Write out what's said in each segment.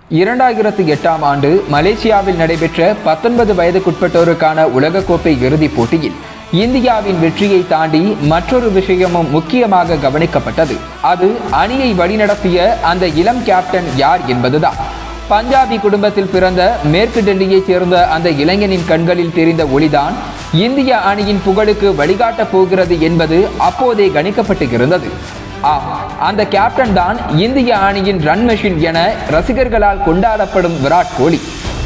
இரண்டாயிரத்து எட்டாம் ஆண்டு மலேசியாவில் நடைபெற்ற பத்தொன்பது வயதுக்குட்பட்டோருக்கான உலகக்கோப்பை இறுதிப் போட்டியில் இந்தியாவின் வெற்றியை தாண்டி மற்றொரு விஷயமும் முக்கியமாக கவனிக்கப்பட்டது அது அணியை வழிநடத்திய அந்த இளம் கேப்டன் யார் என்பதுதான் பஞ்சாபி குடும்பத்தில் பிறந்த மேற்கு டெல்லியைச் சேர்ந்த அந்த இளைஞனின் கண்களில் தெரிந்த ஒளிதான் இந்திய அணியின் புகழுக்கு வழிகாட்டப் போகிறது என்பது அப்போதே கணிக்கப்பட்டு இருந்தது ஆம் அந்த கேப்டன் தான் இந்திய அணியின் ரன் மெஷின் என ரசிகர்களால் கொண்டாடப்படும் விராட் கோலி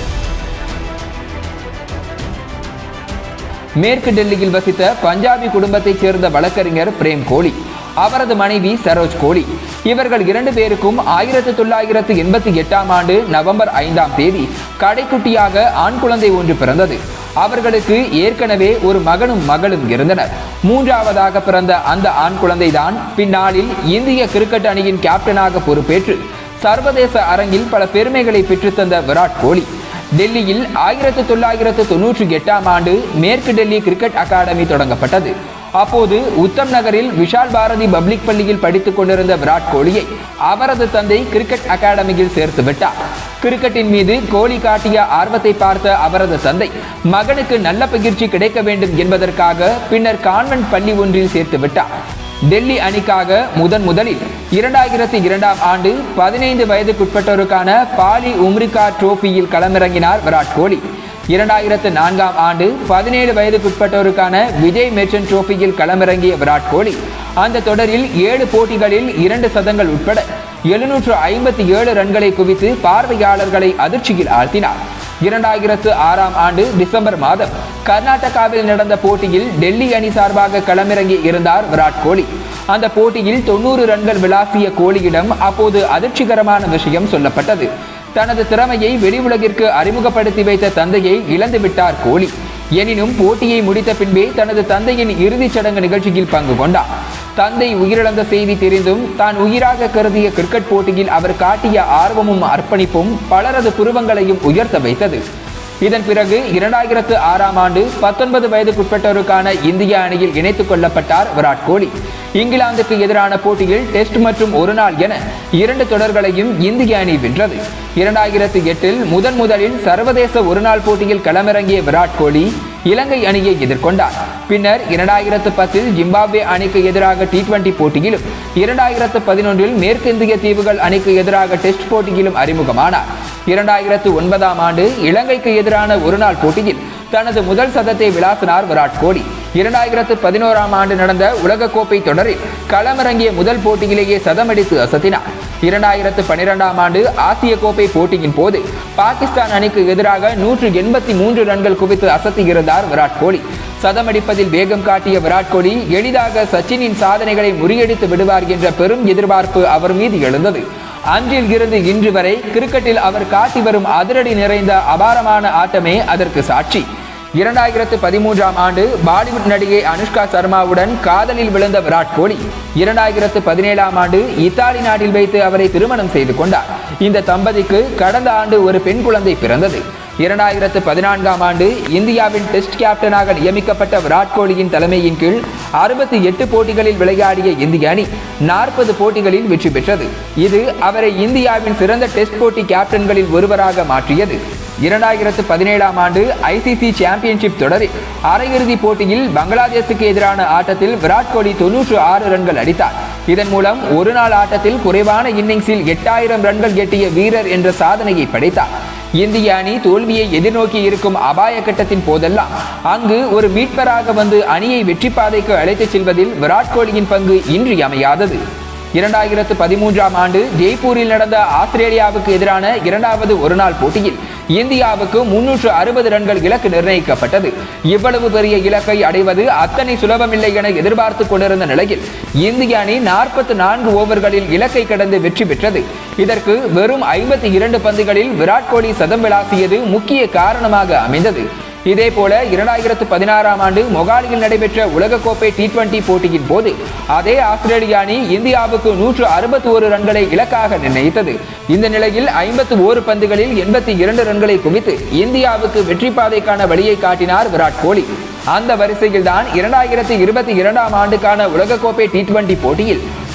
மேற்கு டெல்லியில் வசித்த பஞ்சாபி குடும்பத்தைச் சேர்ந்த வழக்கறிஞர் பிரேம் கோலி அவரது மனைவி சரோஜ் கோலி இவர்கள் இரண்டு பேருக்கும் ஆயிரத்து தொள்ளாயிரத்து எண்பத்தி எட்டாம் ஆண்டு நவம்பர் ஐந்தாம் தேதி கடைக்குட்டியாக ஆண் குழந்தை ஒன்று பிறந்தது அவர்களுக்கு ஏற்கனவே ஒரு மகனும் மகளும் இருந்தனர் மூன்றாவதாக பிறந்த அந்த ஆண் குழந்தைதான் பின்னாளில் இந்திய கிரிக்கெட் அணியின் கேப்டனாக பொறுப்பேற்று சர்வதேச அரங்கில் பல பெருமைகளை பெற்றுத்தந்த விராட் கோலி டெல்லியில் ஆயிரத்து தொள்ளாயிரத்து தொன்னூற்றி எட்டாம் ஆண்டு மேற்கு டெல்லி கிரிக்கெட் அகாடமி தொடங்கப்பட்டது அப்போது உத்தம் நகரில் விஷால் பாரதி பப்ளிக் பள்ளியில் படித்துக் கொண்டிருந்த விராட் கோலியை அவரது தந்தை கிரிக்கெட் அகாடமியில் சேர்த்து விட்டார் கிரிக்கெட்டின் மீது கோலி காட்டிய ஆர்வத்தை பார்த்த அவரது தந்தை மகனுக்கு நல்ல பயிற்சி கிடைக்க வேண்டும் என்பதற்காக பின்னர் கான்வென்ட் பள்ளி ஒன்றில் சேர்த்து விட்டார் டெல்லி அணிக்காக முதன் முதலில் இரண்டாயிரத்தி இரண்டாம் ஆண்டு பதினைந்து வயதுக்குட்பட்டோருக்கான பாலி உம்ரிகா ட்ரோஃபியில் களமிறங்கினார் விராட் கோலி இரண்டாயிரத்து நான்காம் ஆண்டு பதினேழு வயதுக்குட்பட்டோருக்கான விஜய் மெர்ச்சன்ட் ட்ரோஃபியில் களமிறங்கிய விராட் கோலி அந்த தொடரில் ஏழு போட்டிகளில் இரண்டு சதங்கள் உட்பட எழுநூற்று ஐம்பத்தி ஏழு ரன்களை குவித்து பார்வையாளர்களை அதிர்ச்சியில் ஆழ்த்தினார் இரண்டாயிரத்து ஆறாம் ஆண்டு டிசம்பர் மாதம் கர்நாடகாவில் நடந்த போட்டியில் டெல்லி அணி சார்பாக களமிறங்கி இருந்தார் விராட் கோலி அந்த போட்டியில் தொண்ணூறு ரன்கள் விளாசிய கோலியிடம் அப்போது அதிர்ச்சிகரமான விஷயம் சொல்லப்பட்டது தனது திறமையை வெளி உலகிற்கு அறிமுகப்படுத்தி வைத்த தந்தையை இழந்து விட்டார் கோலி எனினும் போட்டியை முடித்த பின்பே தனது தந்தையின் இறுதிச் சடங்கு நிகழ்ச்சியில் பங்கு கொண்டார் தந்தை உயிரிழந்த செய்தி தெரிந்தும் தான் உயிராக கருதிய கிரிக்கெட் போட்டியில் அவர் காட்டிய ஆர்வமும் அர்ப்பணிப்பும் பலரது புருவங்களையும் உயர்த்த வைத்தது இதன் பிறகு இரண்டாயிரத்து ஆறாம் ஆண்டு பத்தொன்பது வயதுக்குட்பட்டோருக்கான இந்திய அணியில் இணைத்துக் கொள்ளப்பட்டார் விராட் கோலி இங்கிலாந்துக்கு எதிரான போட்டியில் டெஸ்ட் மற்றும் ஒருநாள் என இரண்டு தொடர்களையும் இந்திய அணி வென்றது இரண்டாயிரத்து எட்டில் முதன் முதலில் சர்வதேச ஒருநாள் போட்டியில் களமிறங்கிய விராட் கோலி இலங்கை அணியை எதிர்கொண்டார் பின்னர் இரண்டாயிரத்து பத்தில் ஜிம்பாப்வே அணிக்கு எதிராக டி டுவெண்டி போட்டியிலும் இரண்டாயிரத்து பதினொன்றில் மேற்கிந்திய தீவுகள் அணிக்கு எதிராக டெஸ்ட் போட்டியிலும் அறிமுகமானார் இரண்டாயிரத்து ஒன்பதாம் ஆண்டு இலங்கைக்கு எதிரான ஒருநாள் போட்டியில் தனது முதல் சதத்தை விளாசினார் விராட் கோலி இரண்டாயிரத்து பதினோராம் ஆண்டு நடந்த உலகக்கோப்பை தொடரில் களமிறங்கிய முதல் போட்டியிலேயே சதமடித்து அசத்தினார் இரண்டாயிரத்து பனிரெண்டாம் ஆண்டு ஆசிய கோப்பை போட்டியின் போது பாகிஸ்தான் அணிக்கு எதிராக நூற்று எண்பத்தி மூன்று ரன்கள் குவித்து அசத்தியிருந்தார் விராட் கோலி சதமடிப்பதில் வேகம் காட்டிய விராட் கோலி எளிதாக சச்சினின் சாதனைகளை முறியடித்து விடுவார் என்ற பெரும் எதிர்பார்ப்பு அவர் மீது எழுந்தது அன்றில் இருந்து இன்று வரை கிரிக்கெட்டில் அவர் காட்டி வரும் அதிரடி நிறைந்த அபாரமான ஆட்டமே அதற்கு சாட்சி இரண்டாயிரத்து பதிமூன்றாம் ஆண்டு பாலிவுட் நடிகை அனுஷ்கா சர்மாவுடன் காதலில் விழுந்த விராட் கோலி இரண்டாயிரத்து பதினேழாம் ஆண்டு இத்தாலி நாட்டில் வைத்து அவரை திருமணம் செய்து கொண்டார் இந்த தம்பதிக்கு கடந்த ஆண்டு ஒரு பெண் குழந்தை பிறந்தது இரண்டாயிரத்து பதினான்காம் ஆண்டு இந்தியாவின் டெஸ்ட் கேப்டனாக நியமிக்கப்பட்ட விராட் கோலியின் தலைமையின் கீழ் அறுபத்தி எட்டு போட்டிகளில் விளையாடிய இந்திய அணி நாற்பது போட்டிகளில் வெற்றி பெற்றது இது அவரை இந்தியாவின் சிறந்த டெஸ்ட் போட்டி கேப்டன்களில் ஒருவராக மாற்றியது இரண்டாயிரத்து பதினேழாம் ஆண்டு ஐசிசி சாம்பியன்ஷிப் தொடரில் அரையிறுதிப் போட்டியில் பங்களாதேஷுக்கு எதிரான ஆட்டத்தில் விராட் கோலி தொன்னூற்று ஆறு ரன்கள் அடித்தார் இதன் மூலம் ஒரு நாள் ஆட்டத்தில் குறைவான இன்னிங்ஸில் எட்டாயிரம் ரன்கள் எட்டிய வீரர் என்ற சாதனையை படைத்தார் இந்திய அணி தோல்வியை எதிர்நோக்கி இருக்கும் அபாய கட்டத்தின் போதெல்லாம் அங்கு ஒரு மீட்பராக வந்து அணியை வெற்றி பாதைக்கு அழைத்துச் செல்வதில் விராட் கோலியின் பங்கு இன்றியமையாதது இரண்டாயிரத்து பதிமூன்றாம் ஆண்டு ஜெய்ப்பூரில் நடந்த ஆஸ்திரேலியாவுக்கு எதிரான இரண்டாவது ஒருநாள் போட்டியில் இந்தியாவுக்கு முன்னூற்று அறுபது ரன்கள் இலக்கு நிர்ணயிக்கப்பட்டது இவ்வளவு பெரிய இலக்கை அடைவது அத்தனை சுலபமில்லை என எதிர்பார்த்து கொண்டிருந்த நிலையில் இந்திய அணி நாற்பத்தி நான்கு ஓவர்களில் இலக்கை கடந்து வெற்றி பெற்றது இதற்கு வெறும் ஐம்பத்தி இரண்டு பந்துகளில் விராட் கோலி சதம் விளாசியது முக்கிய காரணமாக அமைந்தது இதே போல இரண்டாயிரத்து பதினாறாம் ஆண்டு மொகாலியில் நடைபெற்ற உலகக்கோப்பை டி டுவெண்டி போட்டியின் போது அதே ஆஸ்திரேலிய அணி இந்தியாவுக்கு நூற்று அறுபத்தி ஒரு ரன்களை இலக்காக நிர்ணயித்தது இந்த நிலையில் ஐம்பத்து ஓரு பந்துகளில் எண்பத்தி இரண்டு ரன்களை குவித்து இந்தியாவுக்கு வெற்றி பாதைக்கான வழியை காட்டினார் விராட் கோலி அந்த வரிசையில் தான் இரண்டாயிரத்தி இருபத்தி இரண்டாம் ஆண்டுக்கான உலகக்கோப்பை டி டுவெண்டி போட்டியில்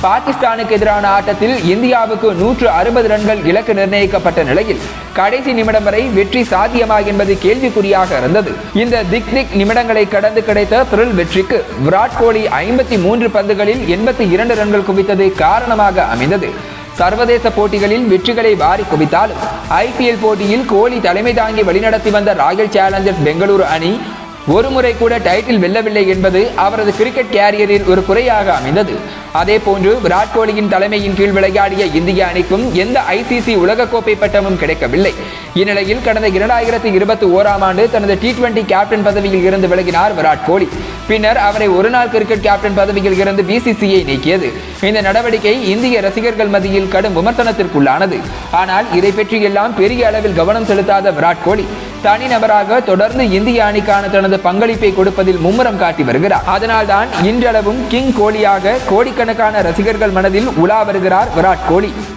பாகிஸ்தானுக்கு எதிரான ஆட்டத்தில் இந்தியாவுக்கு நூற்று அறுபது ரன்கள் இலக்கு நிர்ணயிக்கப்பட்ட நிலையில் கடைசி நிமிடம் வரை வெற்றி சாத்தியமா என்பது கேள்விக்குறியாக இருந்தது இந்த திக் திக் நிமிடங்களை கடந்து கிடைத்த த்ரில் வெற்றிக்கு விராட் கோலி ஐம்பத்தி மூன்று பந்துகளில் எண்பத்தி இரண்டு ரன்கள் குவித்தது காரணமாக அமைந்தது சர்வதேச போட்டிகளில் வெற்றிகளை வாரி குவித்தாலும் ஐபிஎல் போட்டியில் கோலி தலைமை தாங்கி வழிநடத்தி வந்த ராயல் சேலஞ்சர்ஸ் பெங்களூரு அணி ஒருமுறை கூட டைட்டில் வெல்லவில்லை என்பது அவரது கிரிக்கெட் கேரியரில் ஒரு குறையாக அமைந்தது அதே போன்று விராட் கோலியின் தலைமையின் கீழ் விளையாடிய இந்திய அணிக்கும் எந்த ஐசிசி உலகக்கோப்பை பட்டமும் கிடைக்கவில்லை இந்நிலையில் கடந்த இரண்டாயிரத்தி இருபத்தி ஓராம் ஆண்டு தனது டி டுவெண்டி கேப்டன் பதவியில் இருந்து விலகினார் விராட் கோலி பின்னர் அவரை ஒருநாள் கிரிக்கெட் கேப்டன் பதவியில் இருந்து பிசிசிஐ நீக்கியது இந்த நடவடிக்கை இந்திய ரசிகர்கள் மத்தியில் கடும் விமர்சனத்திற்குள்ளானது ஆனால் இதை பற்றி எல்லாம் பெரிய அளவில் கவனம் செலுத்தாத விராட் கோலி தனிநபராக தொடர்ந்து இந்திய அணிக்கான தனது பங்களிப்பை கொடுப்பதில் மும்முரம் காட்டி வருகிறார் அதனால்தான் இன்றளவும் கிங் கோலியாக கோடிக்கணக்கான ரசிகர்கள் மனதில் உலா வருகிறார் விராட் கோலி